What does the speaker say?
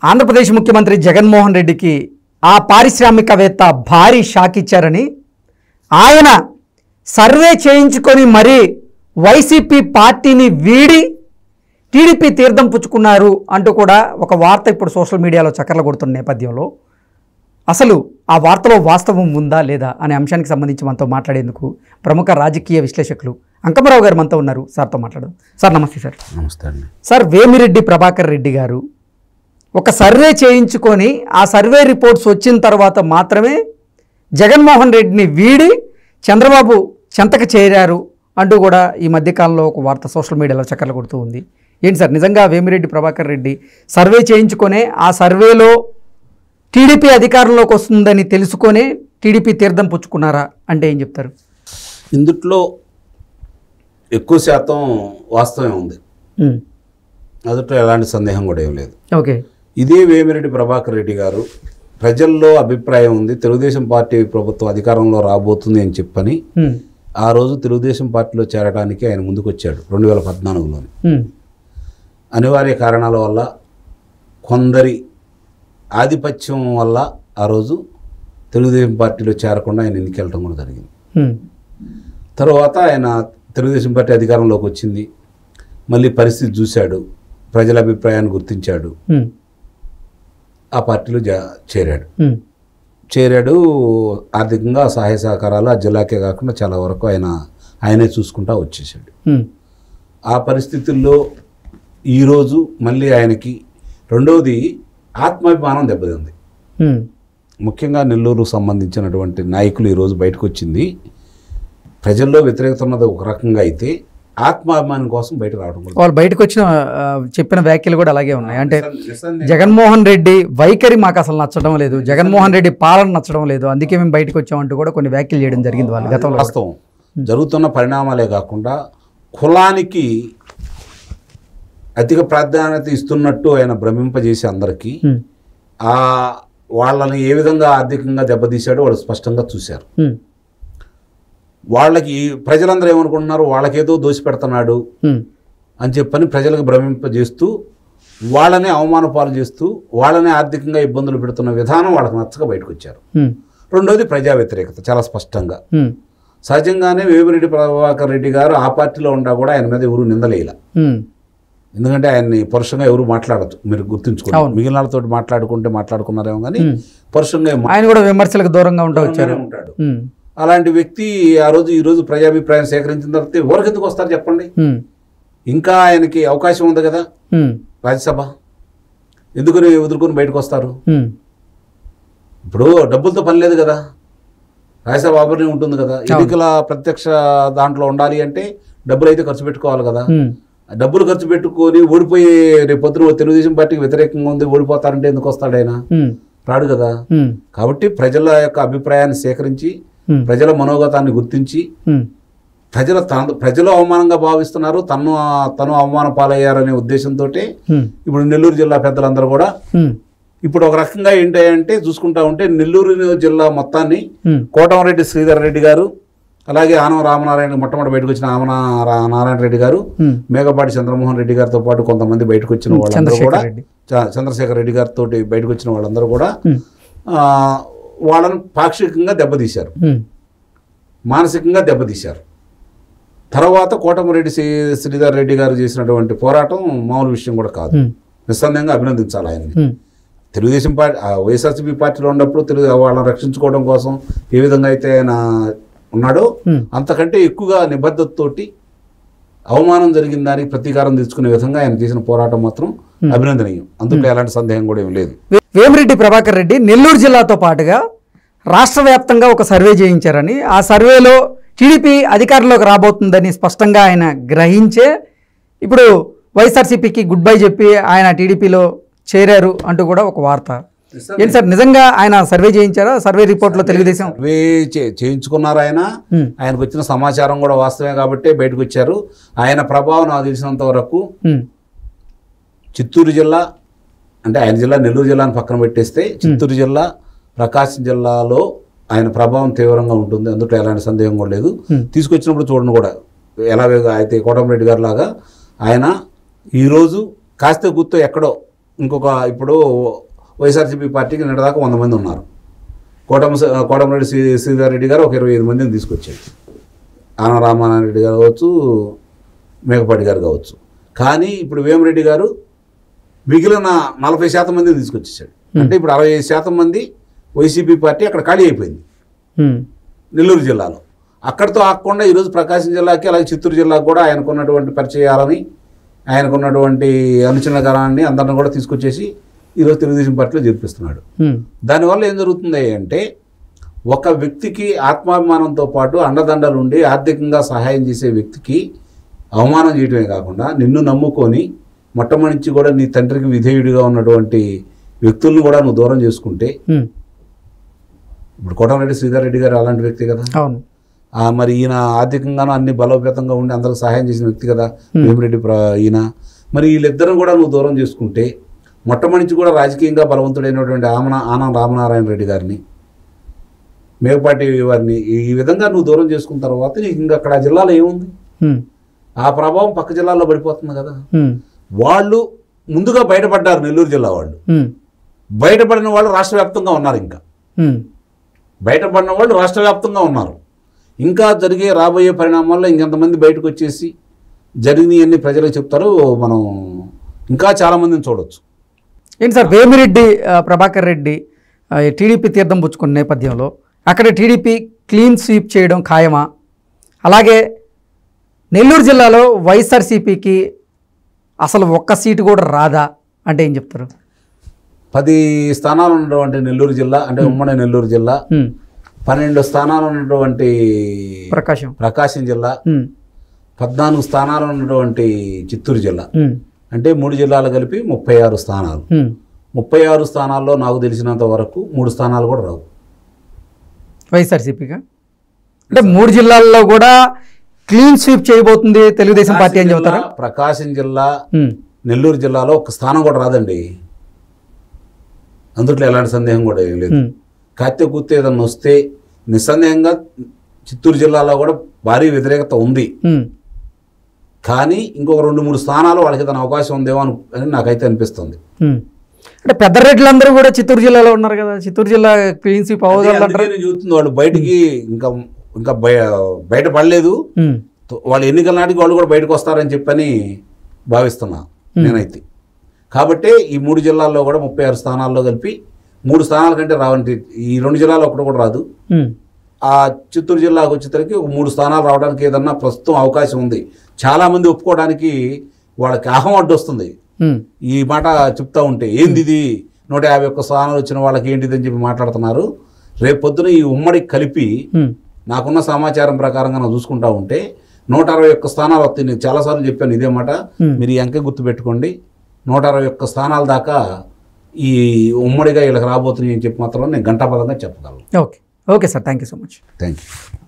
ఆంధ్రప్రదేశ్ ముఖ్యమంత్రి జగన్మోహన్ రెడ్డికి ఆ పారిశ్రామికవేత్త భారీ షాక్ ఇచ్చారని ఆయన సర్వే చేయించుకొని మరీ వైసీపీ పార్టీని వీడి టీడీపీ తీర్థం పుచ్చుకున్నారు అంటూ కూడా ఒక వార్త ఇప్పుడు సోషల్ మీడియాలో చక్కర్లు కొడుతున్న నేపథ్యంలో అసలు ఆ వార్తలో వాస్తవం ఉందా లేదా అనే అంశానికి సంబంధించి మనతో మాట్లాడేందుకు ప్రముఖ రాజకీయ విశ్లేషకులు అంకమరావు గారు మనతో ఉన్నారు సార్తో మాట్లాడదాం సార్ నమస్తే సార్ నమస్తే అండి సార్ వేమిరెడ్డి ప్రభాకర్ రెడ్డి గారు ఒక సర్వే చేయించుకొని ఆ సర్వే రిపోర్ట్స్ వచ్చిన తర్వాత మాత్రమే జగన్మోహన్ రెడ్డిని వీడి చంద్రబాబు చెంతకు చేరారు అంటూ కూడా ఈ మధ్యకాలంలో ఒక వార్త సోషల్ మీడియాలో చక్కర్లు కొడుతూ ఉంది ఏంటి సార్ నిజంగా వేమిరెడ్డి ప్రభాకర్ రెడ్డి సర్వే చేయించుకొనే ఆ సర్వేలో టీడీపీ అధికారంలోకి వస్తుందని తెలుసుకొనే టీడీపీ తీర్థం పుచ్చుకున్నారా అంటే ఏం చెప్తారు ఇందుట్లో ఎక్కువ శాతం వాస్తవం ఉంది ఉమ్, అందుట్లో ఎలాంటి సందేహం కూడా ఏం లేదు ఓకే ఇదే వేమిరెడ్డి ప్రభాకర్ రెడ్డి గారు ప్రజల్లో అభిప్రాయం ఉంది తెలుగుదేశం పార్టీ ప్రభుత్వం అధికారంలో రాబోతుంది అని చెప్పని ఉమ్, ఆ రోజు తెలుగుదేశం పార్టీలో చేరడానికి ఆయన ముందుకు వచ్చాడు రెండు వేల పద్నాలుగులోని ఉమ్, అనివార్య కారణాల వల్ల కొందరి ఆధిపత్యం వల్ల ఆ రోజు తెలుగుదేశం పార్టీలో చేరకుండా ఆయన ఎన్నికెళ్ళడం కూడా జరిగింది ఉమ్, తర్వాత ఆయన తెలుగుదేశం పార్టీ అధికారంలోకి వచ్చింది మళ్ళీ పరిస్థితి చూశాడు ప్రజల అభిప్రాయాన్ని గుర్తించాడు ఉమ్, ఆ పార్టీలో జా చేరాడు ఉమ్, చేరాడు ఆర్థికంగా సహాయ సహకారాలు ఆ జిల్లాకే కాకుండా చాలా వరకు ఆయన ఆయనే చూసుకుంటా వచ్చేసాడు ఉమ్, ఆ పరిస్థితుల్లో ఈరోజు మళ్ళీ ఆయనకి రెండవది ఆత్మాభిమానం దెబ్బతింది ఉమ్, ముఖ్యంగా నెల్లూరుకు సంబంధించినటువంటి నాయకులు ఈరోజు బయటకు వచ్చింది ప్రజల్లో వ్యతిరేకత ఉన్నది ఒక రకంగా అయితే ఆత్మాభిమానం కోసం బయట రావడం కూడా వాళ్ళు బయటకు వచ్చిన ఆ, చెప్పిన వ్యాఖ్యలు కూడా అలాగే ఉన్నాయి అంటే నిస్సందేహం. జగన్మోహన్ రెడ్డి వైఖరి మాకు అసలు నచ్చడం లేదు జగన్మోహన్ రెడ్డి పాలన నచ్చడం లేదు అందుకే మేము బయటకు వచ్చామంటూ కూడా కొన్ని వ్యాఖ్యలు చేయడం జరిగింది వాళ్ళు గతంలో కూడా. వాస్తవం జరుగుతున్న పరిణామాలే కాకుండా కులానికి అధిక ప్రాధాన్యత ఇస్తున్నట్టు ఆయన భ్రమింపజేసి అందరికీ ఉమ్, ఆ వాళ్ళని ఏ విధంగా ఆర్థికంగా దెబ్బతీశాడో వాళ్ళు స్పష్టంగా చూశారు ఉమ్, వాళ్ళకి ప్రజలందరూ ఏమనుకుంటున్నారు వాళ్ళకేదో దోసి పెడుతున్నాడు ఉమ్, అని చెప్పని ప్రజలకు భ్రమింపజేస్తూ వాళ్ళనే అవమాన పాలు చేస్తూ వాళ్ళనే ఆర్థికంగా ఇబ్బందులు పెడుతున్న విధానం వాళ్ళకి నచ్చక బయటకు వచ్చారు ఉమ్, రెండోది ప్రజా వ్యతిరేకత చాలా స్పష్టంగా ఉమ్, సహజంగానే వేమిరెడ్డి ప్రభాకర్ రెడ్డి గారు ఆ పార్టీలో ఉండా కూడా ఆయన మీద ఎవరు నిందలేయాల ఉమ్, ఎందుకంటే ఆయన్ని పరుషంగా ఎవరు మాట్లాడదు మీరు గుర్తుంచుకోండి అవును. మిగిలిన వాళ్ళతో మాట్లాడుకుంటే మాట్లాడుకున్నారేమో కానీ ఉమ్. పరుషంగా ఏం ఆయన కూడా విమర్శలకు దూరంగా ఉంటా వచ్చారు మాట్లాడుతూనే ఉంటాడు ఉమ్, అలాంటి వ్యక్తి ఆ రోజు ఈ రోజు ప్రజాభిప్రాయం సేకరించిన తర్వాత ఎవరికి ఎందుకు వస్తారు చెప్పండి ఉమ్, ఇంకా ఆయనకి అవకాశం ఉంది కదా ఉమ్, రాజ్యసభ ఎందుకని వదులుకొని బయటకు వస్తారు ఉమ్, ఇప్పుడు డబ్బులతో పని లేదు కదా రాజ్యసభ ఆభరణం ఉంటుంది కదా ఎన్నికల ప్రత్యక్ష దాంట్లో ఉండాలి అంటే డబ్బులు అయితే ఖర్చు పెట్టుకోవాలి కదా ఉమ్, ఆ డబ్బులు ఖర్చు పెట్టుకొని ఓడిపోయి రేపు పొద్దున తెలుగుదేశం పార్టీకి వ్యతిరేకంగా ఉంది ఓడిపోతారంటే ఎందుకు వస్తాడు ఆయన ఉమ్, రాడు కదా ఉమ్, కాబట్టి ప్రజల యొక్క అభిప్రాయాన్ని సేకరించి ఉమ్, ప్రజల మనోగతాన్ని గుర్తించి ఉమ్, ప్రజల తన ప్రజలు అవమానంగా భావిస్తున్నారు తను తను అవమాన పాలయ్యారనే ఉద్దేశంతో ఉమ్, ఇప్పుడు నెల్లూరు జిల్లా పెద్దలందరూ కూడా ఉమ్, ఇప్పుడు ఒక రకంగా ఏంటి అంటే చూసుకుంటా ఉంటే నెల్లూరు జిల్లా మొత్తాన్ని ఉమ్, కోటమరెడ్డి శ్రీధర్ రెడ్డి గారు అలాగే ఆనవ రామనారాయణ మొట్టమొదటి బయటకు వచ్చిన ఆమన రా- నారాయణ రెడ్డి గారు ఉమ్, మేఘపాటి చంద్రమోహన్ రెడ్డి గారితో పాటు కొంతమంది బయటకు వచ్చిన వాళ్ళందరూ కూడా చంద్రశేఖర్ రెడ్డి చ- చంద్రశేఖర్ రెడ్డి గారితో బయటకు వచ్చిన వాళ్ళందరూ కూడా ఉమ్, ఆ, వాళ్ళను పాక్షికంగా దెబ్బతీశారు ఉమ్, మానసికంగా దెబ్బతీశారు తర్వాత కోటమరెడ్డి శ్రీ శ్రీధర్ రెడ్డి గారు చేసినటువంటి పోరాటం మామూలు విషయం కూడా కాదు ఉమ్, నిస్సందేహంగా అభినందించాలి ఆయన్ని ఉమ్, తెలుగుదేశం పార్టీ ఆ వైఎస్ఆర్సీపీ పార్టీలో ఉన్నప్పుడు తెలుగు వాళ్ళని రక్షించుకోవడం కోసం ఏ విధంగా అయితే ఆయన ఉన్నాడో ఉమ్, అంతకంటే ఎక్కువగా నిబద్ధతతోటి అవమానం జరిగిన దానికి ప్రతీకారం తెచ్చుకునే విధంగా ఆయన చేసిన పోరాటం మాత్రం అభినందనీయం అందులో ఎలాంటి సందేహం కూడా ఏం లేదు వే- వేమిరెడ్డి ప్రభాకర్ రెడ్డి నెల్లూరు జిల్లాతో పాటుగా రాష్ట్ర వ్యాప్తంగా ఒక సర్వే చేయించారని ఆ సర్వేలో టీడీపీ అధికారంలోకి రాబోతుందని స్పష్టంగా ఆయన గ్రహించే ఇప్పుడు వైఎస్ఆర్సీపీకి గుడ్ బై చెప్పి ఆయన టీడీపీలో చేరారు అంటూ కూడా ఒక వార్త ఏంటి సార్ నిజంగా ఆయన సర్వే చేయించారా సర్వే రిపోర్ట్లో తెలుగుదేశం సర్వే చే- చేయించుకున్నారు ఆయన ఉమ్, ఆయనకు వచ్చిన సమాచారం కూడా వాస్తవమే కాబట్టి బయటకు వచ్చారు ఆయన ప్రభావం నాకు తెలిసినంత వరకు ఉమ్, చిత్తూరు జిల్లా అంటే ఆయన జిల్లా నెల్లూరు జిల్లాని పక్కన పెట్టేస్తే చిత్తూరు జిల్లా ప్రకాశం జిల్లాలో ఆయన ప్రభావం తీవ్రంగా ఉంటుంది అందులో ఎలాంటి సందేహం కూడా లేదు Hmm. తీసుకొచ్చినప్పుడు చూడండి కూడా ఎలా అయితే కోటమిరెడ్డి గారు లాగా ఆయన ఈరోజు కాస్త గుర్తు ఎక్కడో ఇంకొక ఇప్పుడు వైఎస్ఆర్సీపీ పార్టీకి నిన్నదాకా వంద మంది ఉన్నారు కోటమ కోటమిరెడ్డి శ్రీ శ్రీధర్ రెడ్డి గారు ఒక ఇరవై ఐదు మందిని తీసుకొచ్చారు ఆన రామానారెడ్డి గారు కావచ్చు మేకపాటి గారు కావచ్చు కానీ ఇప్పుడు వేమిరెడ్డి గారు మిగిలిన నలభై శాతం మందిని తీసుకొచ్చేసాడు అంటే ఇప్పుడు అరవై ఐదు శాతం మంది వైసీపీ పార్టీ అక్కడ ఖాళీ అయిపోయింది ఉమ్, నెల్లూరు జిల్లాలో అక్కడితో ఆగకుండా ఈరోజు ప్రకాశం జిల్లాకి అలాగే చిత్తూరు జిల్లాకు కూడా ఆయనకున్నటువంటి పరిచయాలని ఆయనకున్నటువంటి అనుచనకరాన్ని అందరిని కూడా తీసుకొచ్చేసి ఈరోజు తెలుగుదేశం పార్టీలో చేర్పిస్తున్నాడు ఉమ్, దానివల్ల ఏం జరుగుతుంది అంటే ఒక వ్యక్తికి ఆత్మాభిమానంతో పాటు అండదండలు ఉండి ఆర్థికంగా సహాయం చేసే వ్యక్తికి అవమానం చేయడమే కాకుండా నిన్ను నమ్ముకొని మొట్టమొదటి కూడా నీ తండ్రికి విధేయుడిగా ఉన్నటువంటి వ్యక్తులను కూడా నువ్వు దూరం చేసుకుంటే ఉమ్, ఇప్పుడు కోటమిరెడ్డి శ్రీధర్ రెడ్డి గారు అలాంటి వ్యక్తి కదా అవును ఆ, మరి ఈయన ఆర్థికంగానూ అన్ని బలోపేతంగా ఉండి అందరికి సహాయం చేసిన వ్యక్తి కదా Hmm. వేమిరెడ్డి ప్ర ఈయన మరి వీళ్ళిద్దరూ కూడా నువ్వు దూరం చేసుకుంటే మొట్టమొదటి కూడా రాజకీయంగా బలవంతుడైనటువంటి ఆమన ఆనం రామనారాయణ రెడ్డి గారిని మేకపాటి వారిని ఈ విధంగా నువ్వు దూరం చేసుకున్న తర్వాత నీకు ఇంకా అక్కడ ఆ జిల్లాలో ఏముంది ఉమ్, ఆ ప్రభావం పక్క జిల్లాలో పడిపోతుంది కదా ఉమ్, వాళ్ళు ముందుగా బయటపడ్డారు నెల్లూరు జిల్లా వాళ్ళు ఉమ్, బయటపడిన వాళ్ళు రాష్ట్ర వ్యాప్తంగా ఉన్నారు ఇంకా ఉమ్, బయటపడిన వాళ్ళు రాష్ట్ర వ్యాప్తంగా ఉన్నారు ఇంకా జరిగే రాబోయే పరిణామాల్లో ఇంకెంతమంది బయటకు వచ్చేసి జరిగినవన్నీ ప్రజలకు చెప్తారు మనం ఇంకా చాలామందిని చూడొచ్చు ఏంటి సార్ వేమిరెడ్డి ఆ, ప్రభాకర్ రెడ్డి ఆ, టీడీపీ తీర్థం పుచ్చుకున్న నేపథ్యంలో అక్కడ టీడీపీ క్లీన్ స్వీప్ చేయడం ఖాయమా అలాగే నెల్లూరు జిల్లాలో వైఎస్ఆర్సీపీకి అసలు ఒక్క సీటు కూడా రాదా అంటే ఏం చెప్తారు పది స్థానాలు ఉన్నటువంటి నెల్లూరు జిల్లా అంటే ఉమ్మడి నెల్లూరు జిల్లా ఉమ్, పన్నెండు స్థానాలు ఉన్నటువంటి ప్రకాశం ప్రకాశం జిల్లా ఉమ్, పద్నాలుగు స్థానాలు ఉన్నటువంటి చిత్తూరు జిల్లా ఉమ్, అంటే మూడు జిల్లాలు కలిపి ముప్పై ఆరు స్థానాలు ఉమ్. ముప్పై ఆరు స్థానాల్లో నాకు తెలిసినంత వరకు మూడు స్థానాలు కూడా రావు వైఎస్ఆర్సీపీగా అంటే మూడు జిల్లాల్లో కూడా క్లీన్ స్వీప్ చేయబోతుంది తెలుగుదేశం పార్టీ అని చెబుతారా జిల్లా, ప్రకాశం జిల్లా ఉమ్, నెల్లూరు జిల్లాలో ఒక స్థానం కూడా రాదండి అందుట్లో ఎలాంటి సందేహం కూడా ఏం లేదు ఉమ్, కాత్య కూర్తే ఏదన్నా వస్తే నిస్సందేహంగా చిత్తూరు జిల్లాలో కూడా భారీ వ్యతిరేకత ఉంది ఉమ్, కానీ ఇంకొక రెండు మూడు స్థానాలు వాళ్ళకి ఏదైనా అవకాశం ఉందేమో అని అని నాకైతే అనిపిస్తుంది ఉమ్. అంటే పెద్ద రెడ్లందరూ కూడా చిత్తూరు జిల్లాలో ఉన్నారు కదా చిత్తూరు జిల్లా క్లీన్ స్వీప్ అదే అవ్వగలరు అందుకే నేను చూస్తుంది వాళ్ళు బయటికి ఇంకా ఇంకా బయ బయట పడలేదు ఉమ్, వాళ్ళు ఎన్నికల నాటికి వాళ్ళు కూడా బయటకు వస్తారని చెప్పని భావిస్తున్నా నేనైతే కాబట్టి ఈ మూడు జిల్లాల్లో కూడా ముప్పై ఆరు స్థానాల్లో కలిపి మూడు స్థానాల కంటే రావంటి ఈ రెండు జిల్లాలో ఒకటి కూడా రాదు ఉమ్, ఆ చిత్తూరు జిల్లాకు వచ్చేసరికి ఒక మూడు స్థానాలు రావడానికి ఏదన్నా ప్రస్తుతం అవకాశం ఉంది చాలామంది ఒప్పుకోవడానికి వాళ్ళకి అహం అడ్డు వస్తుంది ఉమ్, ఈ మాట చెప్తా ఉంటే ఏంది ఇది నూట యాభై ఒక్క స్థానాలు వచ్చిన వాళ్ళకి ఏంటిది అని చెప్పి మాట్లాడుతున్నారు రేపు పొద్దున ఈ ఉమ్మడి కలిపి ఉమ్, నాకున్న సమాచారం ప్రకారంగా నేను చూసుకుంటా ఉంటే నూట అరవై ఒక్క స్థానాలు వస్తాయి నేను చాలాసార్లు చెప్పాను ఇదే మాట Hmm. మీరు ఈ అంకె గుర్తుపెట్టుకోండి నూట అరవై ఒక్క స్థానాల దాకా ఈ ఉమ్మడిగా వీళ్ళకి రాబోతున్నాయి అని చెప్పి మాత్రం నేను గంటాపదంగా చెప్పగలను okay okay sir thank you so much thank you